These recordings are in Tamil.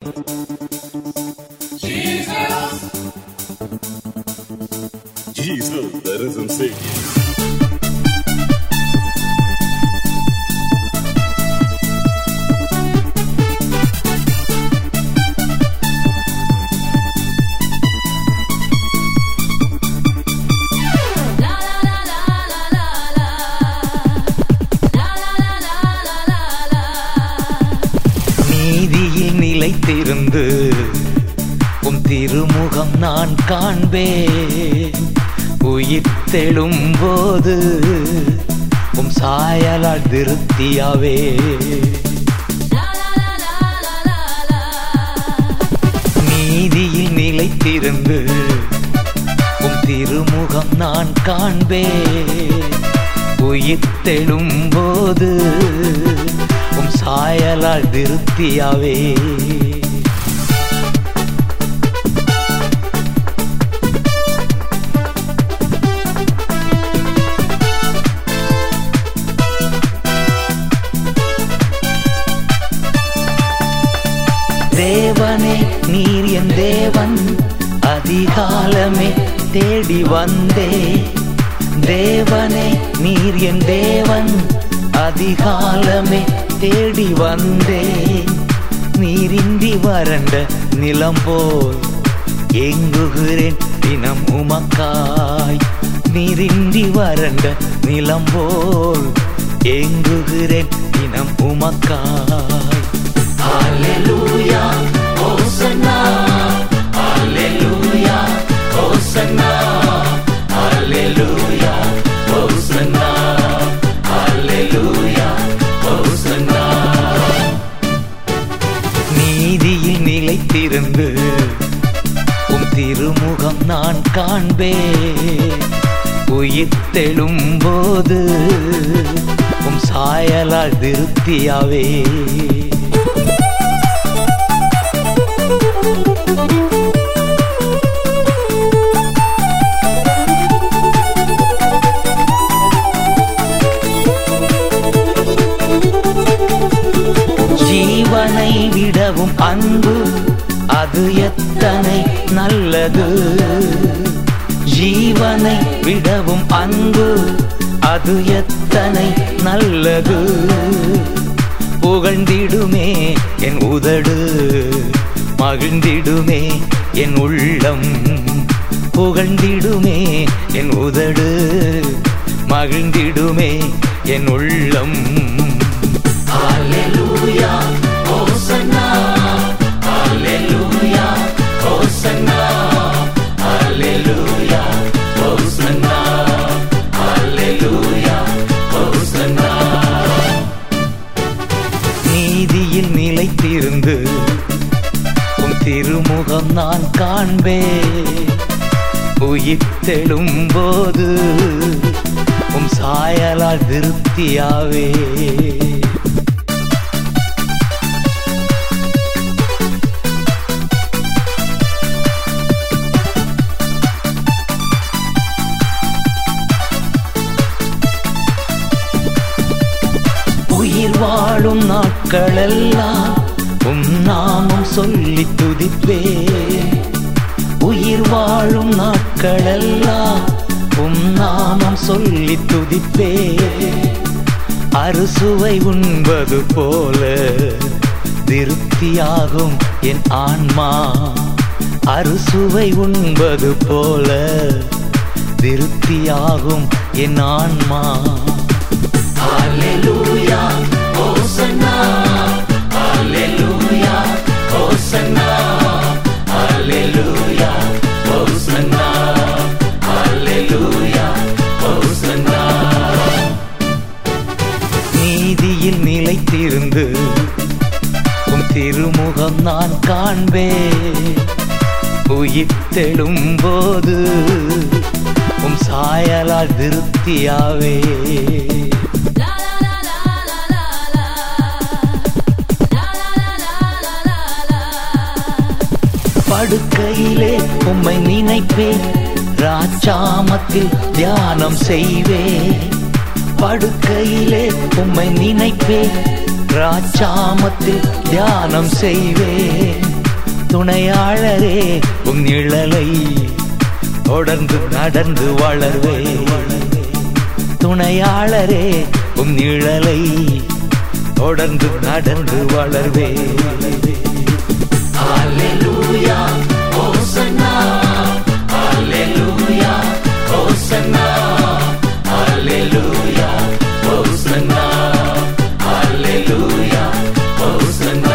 Jesus, the risen Savior. நீதியில் நிலைத்திருந்து உம் திருமுகம் நான் காண்பேன் உயிர் தெழும் போது உம் சாயலால் திருப்தியாவே நீதியில் நிலைத்திருந்து உம் திருமுகம் நான் காண்பேன் உயிர் தெழும் போது உம் சாயலால் திருப்தியாவே தேவனே நீர் என் தேவன் அதிகாலமே தேடி வந்தே தேவனே நீர் என் தேவன் அதிகாலமே தேடி வந்தே நீரின்றி வறண்ட நிலம் போல் எங்குகிறேன் தினம் உமக்காய் நீரின்றி வறண்ட நிலம் போல் எங்குகிறேன் தினம் உமக்காய் Hallelujah, Hosanna, Hallelujah, Hosanna, Hallelujah, Hosanna, Hallelujah, Hosanna. நீதியில் நிலைத்திருந்து உம் திருமுகம் நான் காண்பேன் உயிர் தெழும் போது உம் சாயலால் திருப்தியாவே ஜீவனை விடவும் அன்பு அது எத்தனை நல்லது ஜீவனை விடவும் அன்பு அது எத்தனை நல்லது புகழ்ந்திடுமே என் உதடு மகிழ்ந்திடுமே என் உள்ளம் புகழ்ந்திடுமே என் உதடு மகிழ்ந்திடுமே என் உள்ளம் Hallelujah, Hosanna, Hallelujah, Hosanna, Hallelujah, Hosanna, Hallelujah, Hosanna. நீதியில் நிலைத்திருந்து உன் திருமுகம் நான் காண்பேன் உயிர் தெழும் போது உம் சாயலால் திருப்தியாவே உயிர் வாழும் நாட்களெல்லாம் உம் நாமம் சொல்லி துதிப்பேன் உயிர் வாழும் நாட்களெல்லாம் உம் நாமம் சொல்லி துதிப்பேன் அறுசுவை உண்பது போல திருப்தியாகும் என் ஆன்மா அறுசுவை உண்பது போல திருப்தியாகும் என் ஆன்மா Hallelujah, Hosanna, Hallelujah, Hosanna, Hallelujah, Hosanna, Hallelujah, Hosanna. நீதியில் நிலைத்திருந்து உம் திருமுகம் நான் காண்பேன் உயிர் தெழும் போது உம் சாயலால் திருப்தியாவே படுக்கையிலே உம்மை நினைப்பேன் ராஜாமத்தில் தியானம் செய்வேன் படுக்கையிலே உம்மை நினைப்பேன் ராஜாமத்தில் தியானம் செய்வேன் துணையாளரே உன் நிழலை தொடர்ந்து நடந்து வளர்வே துணையாளரே உன் நிழலை தொடர்ந்து நடந்து வளர்வே Alleluia, Hosanna, Alleluia, Hosanna, Alleluia, Hosanna, Alleluia, Hosanna.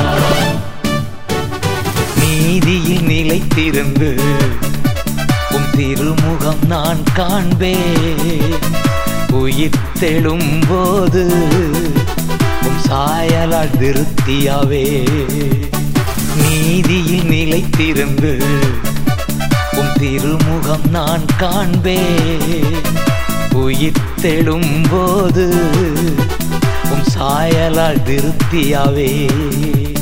நீதியில் நிலைத்திருந்து உம் திருமுகம் நான் காண்பேன் உயிர் தெழும் போது உம் சாயலால் திருப்தியாவே நீதியில் நிலைத்திருந்து உம் திருமுகம் நான் காண்பேன் உயிர் தெழும் போது உம் சாயலால் திருப்தியாவே